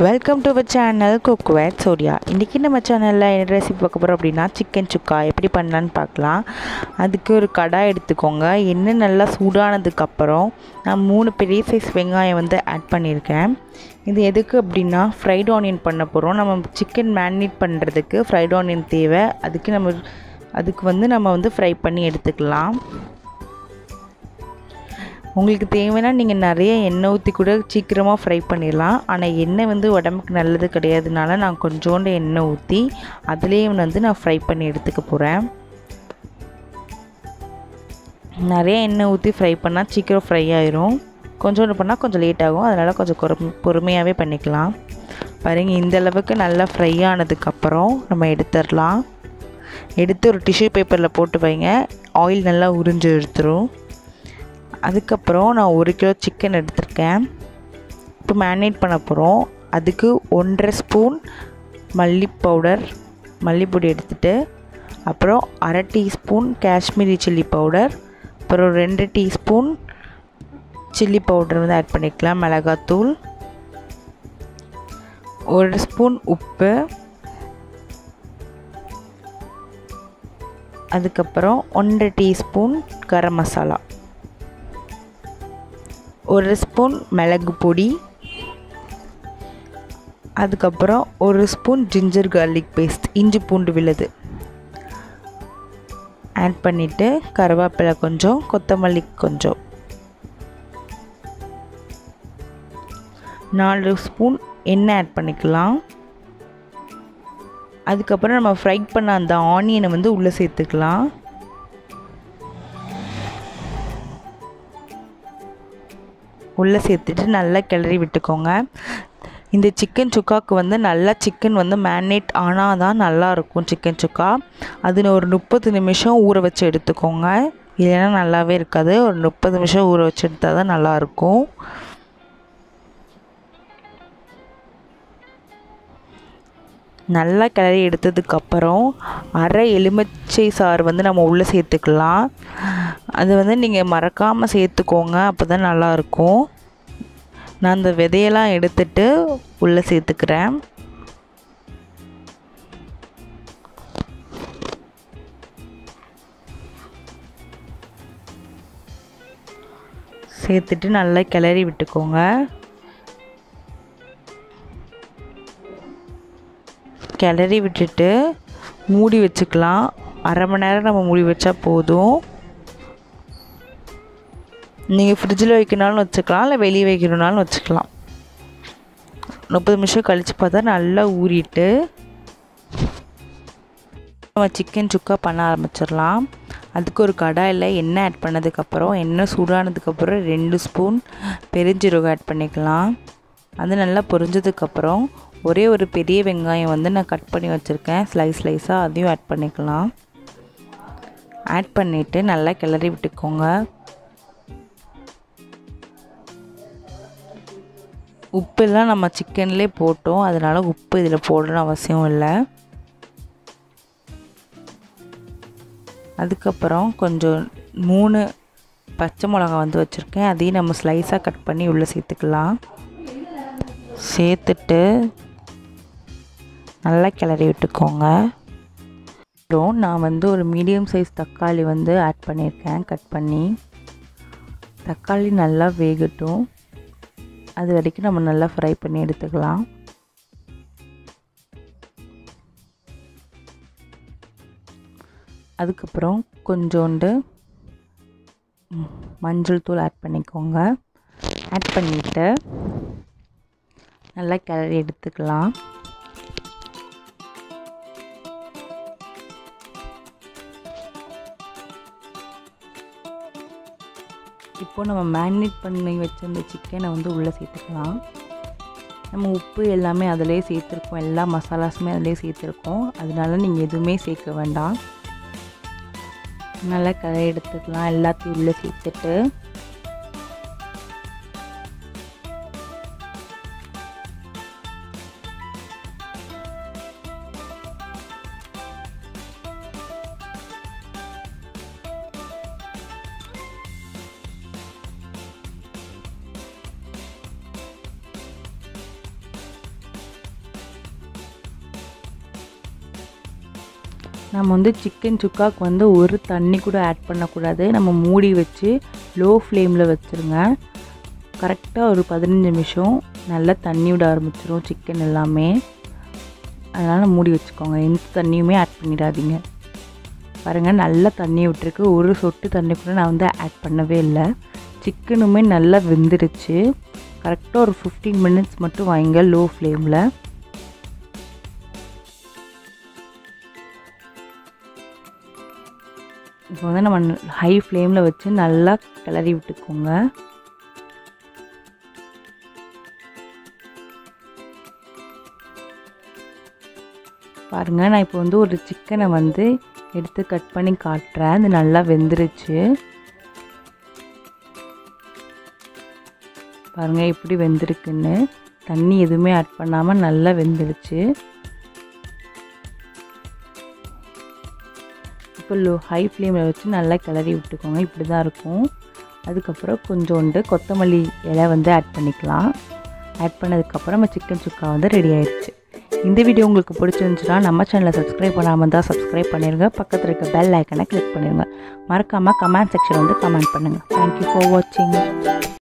welcome to our channel குக்வேட் சோடியா இன்றைக்கி நம்ம சேனலில் என்ன ரெசிபி பார்க்க போகிறோம் அப்படின்னா சிக்கன் சுக்கா எப்படி பண்ணலான்னு பார்க்கலாம் அதுக்கு ஒரு கடாய் எடுத்துக்கோங்க எண்ணெய் நல்லா சூடானதுக்கப்புறம் நான் மூணு பெரிய சைஸ் வெங்காயம் வந்து ஆட் பண்ணியிருக்கேன் இது எதுக்கு அப்படின்னா ஃப்ரைட் ஆனியன் பண்ண போகிறோம் நம்ம சிக்கன் மேரினேட் பண்ணுறதுக்கு ஃப்ரைட் ஆனியன் தேவை அதுக்கு நம்ம அதுக்கு வந்து நம்ம வந்து ஃப்ரை பண்ணி எடுத்துக்கலாம் உங்களுக்கு தேவைன்னா நீங்கள் நிறைய எண்ணெய் ஊற்றி கூட சீக்கிரமாக ஃப்ரை பண்ணிடலாம் ஆனால் எண்ணெய் வந்து உடம்புக்கு நல்லது கிடையாதுனால நான் கொஞ்சோண்டு எண்ணெய் ஊற்றி அதுலேயே வந்து நான் ஃப்ரை பண்ணி எடுத்துக்க போகிறேன் நிறைய எண்ணெய் ஊற்றி ஃப்ரை பண்ணால் சீக்கிரம் ஃப்ரை ஆயிரும் கொஞ்சோண்டு பண்ணால் கொஞ்சம் லேட் ஆகும் அதனால் கொஞ்சம் பொறுமை பொறுமையாகவே பண்ணிக்கலாம் பாருங்கள் இந்த அளவுக்கு நல்லா ஃப்ரை ஆனதுக்கப்புறம் நம்ம எடுத்துடலாம் எடுத்து ஒரு டிஷ்யூ பேப்பரில் போட்டு வைங்க ஆயில் நல்லா உறிஞ்சு எடுத்துரும் அதுக்கப்புறம் நான் ஒரு கிலோ சிக்கன் எடுத்திருக்கேன் இப்போ மேரினேட் பண்ண போகிறோம் அதுக்கு ஒன்றரை ஸ்பூன் மல்லி பவுடர் மல்லிப்பொடி எடுத்துகிட்டு அப்புறம் அரை டீஸ்பூன் காஷ்மீரி சில்லி பவுடர் அப்புறம் ரெண்டு டீஸ்பூன் சில்லி பவுடர் வந்து ஆட் பண்ணிக்கலாம் மிளகாத்தூள் ஒரு ஸ்பூன் உப்பு அதுக்கப்புறம் ஒன்றரை டீஸ்பூன் கரம் மசாலா ஒரு ஸ்பூன் மிளகு பொடி அதுக்கப்புறம் ஒரு ஸ்பூன் ஜிஞ்சர் கார்லிக் பேஸ்ட் இஞ்சி பூண்டு விழுது ஆட் பண்ணிவிட்டு கருவேப்பிலை கொஞ்சம் கொத்தமல்லி கொஞ்சம் நாலு ஸ்பூன் எண்ணெய் ஆட் பண்ணிக்கலாம் அதுக்கப்புறம் நம்ம ஃப்ரை பண்ண அந்த ஆனியனை வந்து உள்ளே சேர்த்துக்கலாம் உள்ளே சேர்த்துட்டு நல்லா கிளறி விட்டுக்கோங்க இந்த சிக்கன் சுக்காவுக்கு வந்து நல்லா சிக்கன் வந்து மேரினேட் ஆனால் தான் நல்லாயிருக்கும் சிக்கன் சுக்கா அதில் ஒரு முப்பது நிமிஷம் ஊற வச்சு எடுத்துக்கோங்க இல்லைன்னா நல்லாவே இருக்காது ஒரு முப்பது நிமிஷம் ஊற வச்சு எடுத்தால் தான் நல்லாயிருக்கும் நல்லா கிளறி எடுத்ததுக்கப்புறம் அரை எலுமிச்சை சாறு வந்து நம்ம உள்ளே சேர்த்துக்கலாம் அது வந்து நீங்கள் மறக்காமல் சேர்த்துக்கோங்க அப்போ தான் நல்லாயிருக்கும் நான் அந்த விதையெல்லாம் எடுத்துட்டு உள்ளே சேர்த்துக்கிறேன் சேர்த்துட்டு நல்லா கிளறி விட்டுக்கோங்க கிளறி விட்டுட்டு மூடி வச்சுக்கலாம் அரை மணி நேரம் நம்ம மூடி வச்சா போதும் நீங்கள் ஃப்ரிட்ஜில் வைக்கணுனாலும் வச்சுக்கலாம் இல்லை வெளியே வைக்கணுனாலும் வச்சுக்கலாம் முப்பது நிமிஷம் கழித்து பார்த்தா நல்லா ஊறிட்டு நம்ம சிக்கன் சுக்கா பண்ண ஆரம்பிச்சிடலாம் அதுக்கு ஒரு கடாயில் எண்ணெய் ஆட் பண்ணதுக்கப்புறம் எண்ணெய் சூடானதுக்கப்புறம் ரெண்டு ஸ்பூன் பெருஞ்சீரகம் ஆட் பண்ணிக்கலாம் அது நல்லா பொரிஞ்சதுக்கப்புறம் ஒரே ஒரு பெரிய வெங்காயம் வந்து நான் கட் பண்ணி வச்சுருக்கேன் ஸ்லைஸ் ஸ்லைஸாக அதையும் ஆட் பண்ணிக்கலாம் ஆட் பண்ணிவிட்டு நல்லா கிளறி விட்டுக்கோங்க உப்பெல்லாம் நம்ம சிக்கன்லேயே போட்டோம் அதனால் உப்பு இதில் போடணும் அவசியம் இல்லை அதுக்கப்புறம் கொஞ்சம் மூணு பச்சை மிளகா வந்து வச்சுருக்கேன் அதையும் நம்ம ஸ்லைஸாக கட் பண்ணி உள்ளே சேர்த்துக்கலாம் சேர்த்துட்டு நல்லா கிளறி விட்டுக்கோங்க அப்புறம் நான் வந்து ஒரு மீடியம் சைஸ் தக்காளி வந்து ஆட் பண்ணியிருக்கேன் கட் பண்ணி தக்காளி நல்லா வேகட்டும் அது வரைக்கும் நம்ம நல்லா ஃப்ரை பண்ணி எடுத்துக்கலாம் அதுக்கப்புறம் கொஞ்சோண்டு மஞ்சள் தூள் ஆட் பண்ணிக்கோங்க ஆட் பண்ணிவிட்டு நல்லா கிளறி எடுத்துக்கலாம் இப்போது நம்ம மேரினேட் பண்ணி வச்சிருந்த சிக்கனை வந்து உள்ளே சேர்த்துக்கலாம் நம்ம உப்பு எல்லாமே அதிலே சேர்த்துருக்கோம் எல்லா மசாலாஸுமே அதிலே சேர்த்துருக்கோம் அதனால நீங்கள் எதுவுமே சேர்க்க வேண்டாம் நல்லா கரை எடுத்துக்கலாம் எல்லாத்தையும் உள்ளே சேர்த்துட்டு நம்ம வந்து சிக்கன் சுக்காக்கு வந்து ஒரு தண்ணி கூட ஆட் பண்ணக்கூடாது நம்ம மூடி வச்சு லோ ஃப்ளேமில் வச்சுருங்க கரெக்டாக ஒரு பதினஞ்சு நிமிஷம் நல்லா தண்ணி விட ஆரம்பிச்சிரும் சிக்கன் எல்லாமே அதனால் மூடி வச்சுக்கோங்க எந்த தண்ணியுமே ஆட் பண்ணிடாதீங்க பாருங்கள் நல்லா தண்ணி விட்டுருக்கு ஒரு சொட்டு தண்ணி கூட நான் வந்து ஆட் பண்ணவே இல்லை சிக்கனுமே நல்லா வெந்துடுச்சு கரெக்டாக ஒரு ஃபிஃப்டீன் மினிட்ஸ் மட்டும் வைங்க லோ ஃப்ளேமில் இப்போ வந்து நம்ம ஹை ஃப்ளேமில் வச்சு நல்லா கிளறி விட்டுக்கோங்க பாருங்கள் நான் இப்போ வந்து ஒரு சிக்கனை வந்து எடுத்து கட் பண்ணி காட்டுறேன் அது நல்லா வெந்துருச்சு பாருங்கள் எப்படி வெந்திருக்குன்னு தண்ணி எதுவுமே ஆட் பண்ணாமல் நல்லா வெந்துருச்சு இப்போ லோ ஹை ஃப்ளேமில் வச்சு நல்லா கிளறி விட்டுக்கோங்க இப்படி தான் இருக்கும் அதுக்கப்புறம் கொஞ்சோண்டு கொத்தமல்லி இலை வந்து ஆட் பண்ணிக்கலாம் ஆட் பண்ணதுக்கப்புறம் நம்ம சிக்கன் சுக்கா வந்து ரெடி ஆயிடுச்சு இந்த வீடியோ உங்களுக்கு பிடிச்சிருந்துச்சுன்னா நம்ம சேனலை சப்ஸ்கிரைப் பண்ணாமல் தான் சப்ஸ்கிரைப் பண்ணிடுங்க பக்கத்தில் இருக்க பெல் ஐக்கனை கிளிக் பண்ணிடுங்க மறக்காமல் கமெண்ட் செக்ஷன் வந்து கமெண்ட் பண்ணுங்கள் தேங்க்யூ ஃபார் வாட்சிங்